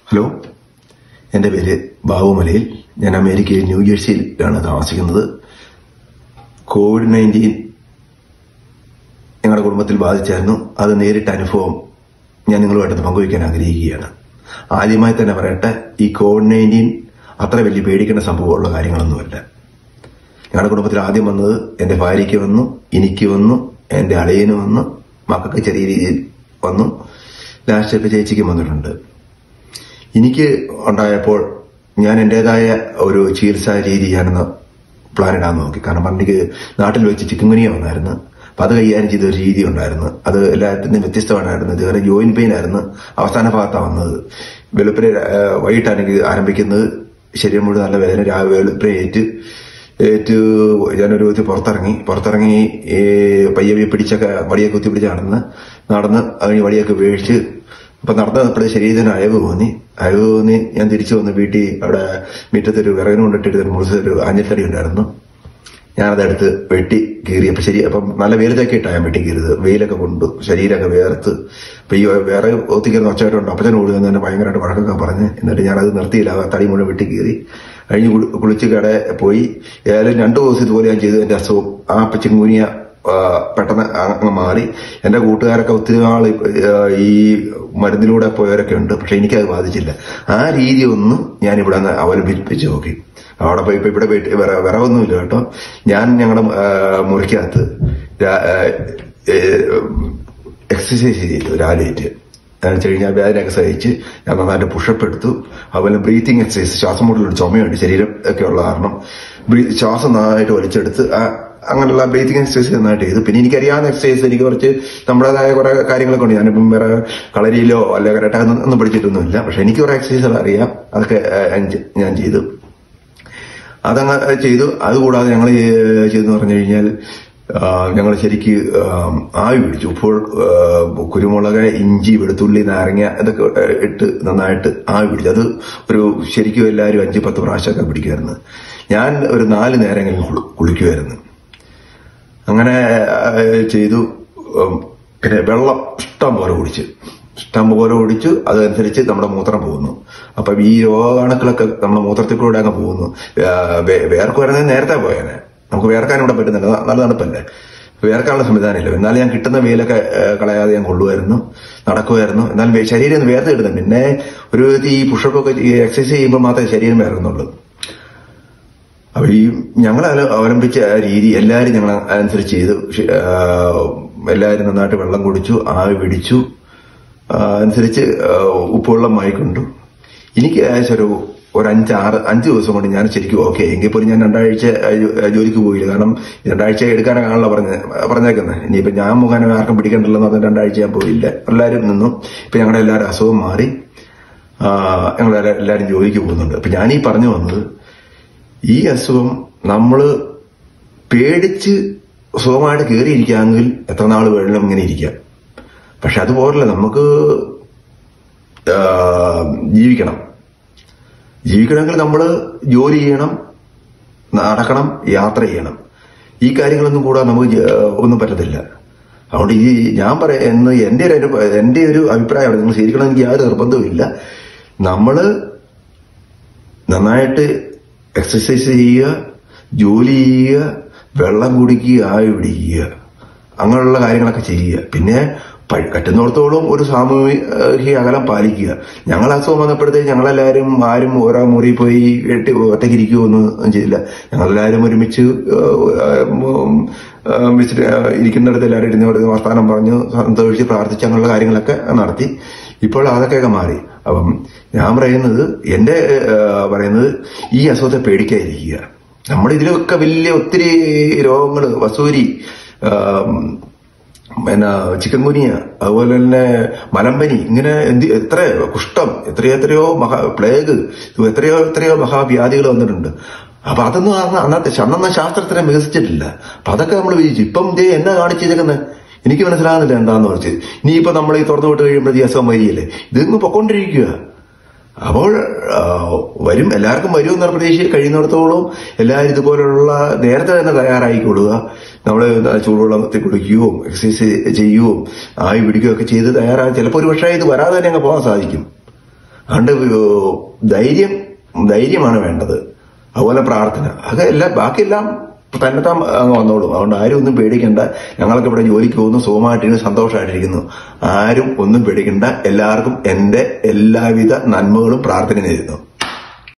hello എൻ്റെ പേര് ബാബുമലയിൽ ഞാൻ അമേരിക്കയിൽ ന്യൂജേഴ്സിയിലാണ് താമസിക്കുന്നത് കോവിഡ് നയൻറ്റീൻ ഞങ്ങളുടെ കുടുംബത്തിൽ ബാധിച്ചായിരുന്നു അത് നേരിട്ട അനുഭവം ഞാൻ നിങ്ങളുമായിട്ട് പങ്കുവയ്ക്കാൻ ആഗ്രഹിക്കുകയാണ് ആദ്യമായി തന്നെ പറയട്ടെ ഈ കോവിഡ് നയൻറ്റീൻ അത്ര വലിയ പേടിക്കേണ്ട സംഭവമുള്ള കാര്യങ്ങളൊന്നുമല്ല ഞങ്ങളുടെ കുടുംബത്തിൽ ആദ്യം വന്നത് എൻ്റെ ഭാര്യയ്ക്ക് വന്നു എനിക്ക് വന്നു എൻ്റെ അളിയന് വന്നു മക്കൾക്ക് ചെറിയ രീതിയിൽ വന്നു ലാസ്റ്റ് ഇപ്പം ചേച്ചിക്കും വന്നിട്ടുണ്ട് എനിക്ക് ഉണ്ടായപ്പോൾ ഞാൻ എൻ്റെതായ ഒരു ചികിത്സാ രീതി ഞാനൊന്ന് പ്ലാൻ ഇടാൻ നോക്കി കാരണം പണ്ട് എനിക്ക് നാട്ടിൽ വെച്ച് ചിക്കൻ ഗുനിയ വന്നായിരുന്നു അപ്പൊ അത് കൈകാര്യം ചെയ്ത ഒരു രീതി ഉണ്ടായിരുന്നു അത് എല്ലാത്തിനും വ്യത്യസ്തമായിരുന്നു ഇതുവരെ ജോയിന്റ് പെയിൻ ആയിരുന്നു അവസാന ഭാഗത്താണ് വന്നത് വെളുപ്പിനെ ഏഹ്, വൈകിട്ടാണ് എനിക്ക് ആരംഭിക്കുന്നത് ശരീരം മുഴുവൻ നല്ല വേദന രാവിലെ വെളുപ്പിനെ ഏറ്റ് ഏറ്റ് ഞാനൊരു വിധത്തിൽ പുറത്തിറങ്ങി പുറത്തിറങ്ങി ഈ പയ്യെ പയ്യെ പിടിച്ചൊക്കെ വടിയൊക്കെ കുത്തി പിടിച്ച് നടന്ന് നടന്ന് അതിന് വടിയൊക്കെ വീഴ്ച അപ്പൊ നടന്നു വന്നപ്പോഴേ ശരീരത്തിന് അയവ് തോന്നി അയവ് തോന്നി ഞാൻ തിരിച്ചു വന്ന് വീട്ടിൽ അവിടെ മുറ്റത്തൊരു വിറകിന് കൊണ്ടിട്ട് മുറിച്ചൊരു ആഞ്ഞത്തടി ഉണ്ടായിരുന്നു ഞാനതെടുത്ത് വെട്ടി കീറി അപ്പൊ ശരി അപ്പം നല്ല വെയിലത്തൊക്കെ ഇട്ടാ ഞാൻ വെട്ടി കീറിയത് വെയിലൊക്കെ കൊണ്ടു ശരീരമൊക്കെ വേർത്ത് അപ്പൊ ഈ വേറെ ഒത്തിക്കുന്ന ഒച്ചയായിട്ടുണ്ട് അപ്പച്ചൻ ഓടുക തന്നെ ഭയങ്കരമായിട്ട് വഴക്കൊക്കെ പറഞ്ഞ് എന്നിട്ട് ഞാനത് നിർത്തിയില്ല ആ തടി മുഴുവൻ വെട്ടി കീറി കഴിഞ്ഞ് കുളി- കുളിച്ച് കട പോയി ഏതായാലും രണ്ടു ദിവസം ഇതുപോലെ ഞാൻ ചെയ്തു എന്റെ അസുഖം ആ ചിങ്കുനിയ പെട്ടെന്ന് അങ്ങ് മാറി എന്റെ കൂട്ടുകാരൊക്കെ ഒത്തിരി നാൾ ഈ മരുന്നിലൂടെ പോയവരൊക്കെ ഉണ്ട് പക്ഷെ എനിക്കത് ബാധിച്ചില്ല ആ രീതി ഒന്ന് ഞാൻ ഇവിടെ നിന്ന് അവലംബിപ്പിച്ച് നോക്കി അവിടെ പോയി ഇപ്പൊ ഇവിടെ പോയിട്ട് വേറെ വിറവൊന്നുമില്ല കേട്ടോ ഞാൻ ഞങ്ങളുടെ മുറിക്കകത്ത് രാ- ഏഹ് എക്സസൈസ് ചെയ്തു രാവിലെ എന്ന് വെച്ച് കഴിഞ്ഞാൽ വേദനയൊക്കെ സഹിച്ച് ഞാൻ നന്നായിട്ട് പുഷപ്പ് എടുത്തു അതുപോലെ ബ്രീത്തിങ് എക്സസൈസ് ശ്വാസം മുട്ടലൊരു ചുമയുണ്ട് ശരീരം ഒക്കെ ഉള്ള കാരണം ബ്രീ- ശ്വാസം നന്നായിട്ട് വലിച്ചെടുത്ത് ആ- അങ്ങനെയുള്ള ബ്രീത്തിങ് എക്സസൈസ് നന്നായിട്ട് ചെയ്തു പിന്നെ എനിക്കറിയാവുന്ന എക്സസൈസ് എനിക്ക് കുറച്ച് നമ്മുടേതായ കുറെ കാര്യങ്ങളൊക്കെ ഉണ്ട് ഞാനിപ്പം വേറെ കളരിയിലോ അല്ലെ കരട്ട ഒന്നും പഠിച്ചിട്ടൊന്നുമില്ല പക്ഷെ എനിക്ക് കുറെ എക്സസൈസുകൾ അറിയാം അതൊക്കെ ഏഹ്, ഞാൻ ചെ- ഞാൻ ചെയ്തു അതങ്ങ് ചെയ്തു അതുകൂടാതെ ഞങ്ങൾ ചെയ്തെന്ന് പറഞ്ഞു കഴിഞ്ഞാൽ ഞങ്ങൾ ശരിക്ക് ആ, ആവി പിടിച്ചു ഇപ്പോൾ ആ, കുരുമുളക് ഇഞ്ചി വെളുത്തുള്ളി നാരങ്ങ ഇതൊക്കെ ഇട്ട് നന്നായിട്ട് ആവി പിടിച്ചു അത് ഒരു ശരിക്കും എല്ലാവരും അഞ്ച് പത്ത് പ്രാവശ്യമൊക്കെ പിടിക്കുമായിരുന്നു ഞാൻ ഒരു നാല് നേരങ്ങളിൽ കുളി- കുളിക്കുമായിരുന്നു അങ്ങനെ ആ, ചെയ്തു ഉം, പിന്നെ വെള്ളം ഇഷ്ടം പോലെ കുടിച്ച് ഇഷ്ടം പോലെ കുടിച്ചു അതനുസരിച്ച് നമ്മുടെ മൂത്രം പോകുന്നു അപ്പൊ ഈ രോഗാണുക്കളൊക്കെ നമ്മുടെ മൂത്രത്തിൽ കൂടെ അങ്ങ് പോകുന്നു ആ, വേ- വേർക്ക് വരുന്നത് നേരത്തെ പോയേനെ നമുക്ക് വേർക്കാൻ ഇവിടെ പറ്റുന്നില്ല ന- നല്ല തണുപ്പല്ലേ വേർക്കാനുള്ള സംവിധാനം ഇല്ല എന്നാലും ഞാൻ കിട്ടുന്ന വെയിലൊക്കെ ആ, കളയാതെ ഞാൻ കൊള്ളുമായിരുന്നു നടക്കുമായിരുന്നു എന്നാൽ വേ- ശരീരം ഒന്ന് വേർത്ത് കിട്ടുന്നു പിന്നെ ഒരു വിധത്തിൽ ഈ പുഷപ്പൊക്കെ എക്സസൈസ് ചെയ്യുമ്പോൾ മാത്രമേ ശരീരം വേർക്കുന്നുള്ളൂ അപ്പൊ ഈ ഞങ്ങൾ അവലംബിച്ച ആ രീതി എല്ലാവരും ഞങ്ങൾ അനുസരിച്ച് ചെയ്തു ഷ്- ആ, എല്ലാവരും നന്നായിട്ട് വെള്ളം കുടിച്ചു ആവി പിടിച്ചു ആ, അനുസരിച്ച് ആ, ഉപ്പുവെള്ളം വായിക്കൊണ്ടു എനിക്ക് ഏകദേശം ഒരു ഒരു അഞ്ചാറ് അഞ്ച് ദിവസം കൊണ്ട് ഞാൻ ശരിക്കും ഓക്കെ എങ്കിൽ പോലും ഞാൻ രണ്ടാഴ്ച ആ, ജോ- ആ, ജോലിക്ക് പോയില്ല കാരണം രണ്ടാഴ്ച എടുക്കാനാണല്ലോ പറഞ്ഞ പറഞ്ഞേക്കുന്നത് ഇനിയിപ്പോ ഞാൻ മുഖാനം ആർക്കും പിടിക്കണ്ടല്ലോ എന്ന് പറഞ്ഞ് രണ്ടാഴ്ച ഞാൻ പോയില്ല എല്ലാവരും നിന്നു ഇപ്പൊ ഞങ്ങളുടെ എല്ലാവരും അസുഖം മാറി ഞങ്ങൾ എല്ലാവരും ജോലിക്ക് പോകുന്നുണ്ട് അപ്പൊ ഞാനീ പറഞ്ഞു വന്നത് ഈ അസുഖം നമ്മൾ പേടിച്ച് സുഖമായിട്ട് കയറിയിരിക്കാമെങ്കിൽ എത്ര നാൾ വേണമെങ്കിലും ഇങ്ങനെ ഇരിക്കാം പക്ഷെ അതുപോലല്ല നമുക്ക് ആ, ജീവിക്കണം ജീവിക്കണമെങ്കിൽ നമ്മൾ ജോലി ചെയ്യണം നടക്കണം യാത്ര ചെയ്യണം ഈ കാര്യങ്ങളൊന്നും കൂടാതെ നമുക്ക് ജ- ഒന്നും പറ്റത്തില്ല അതുകൊണ്ട് ഈ ഞാൻ പറയുന്ന എന്റെ ഒരു അനുഭ- എന്റെ ഒരു അഭിപ്രായമാണ് നിങ്ങൾ ശരിക്കണം എനിക്ക് യാതൊരു നിർബന്ധവുമില്ല നമ്മള് നന്നായിട്ട് എക്സസൈസ് ചെയ്യുക ജോലി ചെയ്യുക വെള്ളം കുടിക്കുക ആവി പിടിക്കുക അങ്ങനെയുള്ള കാര്യങ്ങളൊക്കെ ചെയ്യുക പിന്നെ പ- പറ്റുന്നിടത്തോളം ഒരു സാമൂഹിക അകലം പാലിക്കുക ഞങ്ങൾ അസുഖം വന്നപ്പോഴത്തേക്ക് ഞങ്ങളെല്ലാവരും ആരും ഓരോ മുറി പോയി കെട്ടി ഒറ്റയ്ക്ക് ഇരിക്കുകയൊന്നും ചെയ്തില്ല ഞങ്ങളെല്ലാവരും ഒരുമിച്ച് വെച്ചിട്ട് ഇരിക്കുന്നിടത്ത് എല്ലാവരും ഇരുന്ന് വർത്താനം പറഞ്ഞു സന്തോഷിച്ച് പ്രാർത്ഥിച്ച് അങ്ങനെയുള്ള കാര്യങ്ങളൊക്കെ നടത്തി ഇപ്പോൾ അതൊക്കെയൊക്കെ മാറി അപ്പം ഞാൻ പറയുന്നത് എന്റെ ഏഹ്, പറയുന്നത് ഈ അസുഖത്തെ പേടിക്കാതിരിക്കുക നമ്മുടെ ഇതിലൊക്കെ വലിയ ഒത്തിരി രോഗങ്ങൾ വസൂരി ആം, പിന്നെ ചിക്കൻ ഗുനിയ അതുപോലെ തന്നെ മലമ്പനി ഇങ്ങനെ എന്ത് എത്ര കുഷ്ഠം എത്രയോ എത്രയോ മഹാ പ്ലേഗ് എത്രയോ എത്രയോ മഹാവ്യാധികൾ വന്നിട്ടുണ്ട് അപ്പൊ അതൊന്നും അന്ന് അന്നത്തെ അന്നൊന്നും ശാസ്ത്രത്തിനെ വികസിച്ചിട്ടില്ല അപ്പൊ അതൊക്കെ നമ്മൾ വിജയിച്ചു ഇപ്പം ഇതേ എന്നാ കാണിച്ചേക്കുന്നത് എനിക്ക് മനസ്സിലാകുന്നില്ല എന്താന്ന് വെച്ച് ഇനിയിപ്പോ നമ്മൾ ഈ തുറന്നു വിട്ട് കഴിയുമ്പോൾ ഈ അസുഖം വരികയല്ലേ ഇതിങ്ങ് പൊക്കോണ്ടിരിക്കുക അപ്പോൾ ആ, വരും എല്ലാവർക്കും വരും എന്ന പ്രതീക്ഷയിൽ കഴിയുന്നിടത്തോളം എല്ലാവരും ഇതുപോലുള്ള നേരത്തെ തന്നെ തയ്യാറായിക്കൊള്ളുക നമ്മൾ ചൂടുവെള്ളത്തിൽ കുടിക്കുകയും എക്സസൈസ് ചെയ്യുകയും ആയി പിടിക്കുകയും ഒക്കെ ചെയ്ത് തയ്യാറായി ചിലപ്പോൾ ഒരു പക്ഷേ ഇത് വരാതെ തന്നെ അങ്ങ് പോകാൻ സാധിക്കും അതുകൊണ്ട് ധൈര്യം ധൈര്യമാണ് വേണ്ടത് അതുപോലെ പ്രാർത്ഥന അത് എല്ലാം ബാക്കിയെല്ലാം തന്നെത്താൻ അങ്ങ് വന്നോളും അതുകൊണ്ട് ആരും ഒന്നും പേടിക്കണ്ട ഞങ്ങളൊക്കെ ഇവിടെ ജോലിക്ക് പോകുന്നു സുഖമായിട്ടിരിക്കുന്നു സന്തോഷമായിട്ടിരിക്കുന്നു ആരും ഒന്നും പേടിക്കണ്ട എല്ലാവർക്കും എന്റെ എല്ലാവിധ നന്മകളും പ്രാർത്ഥന നേരുന്നു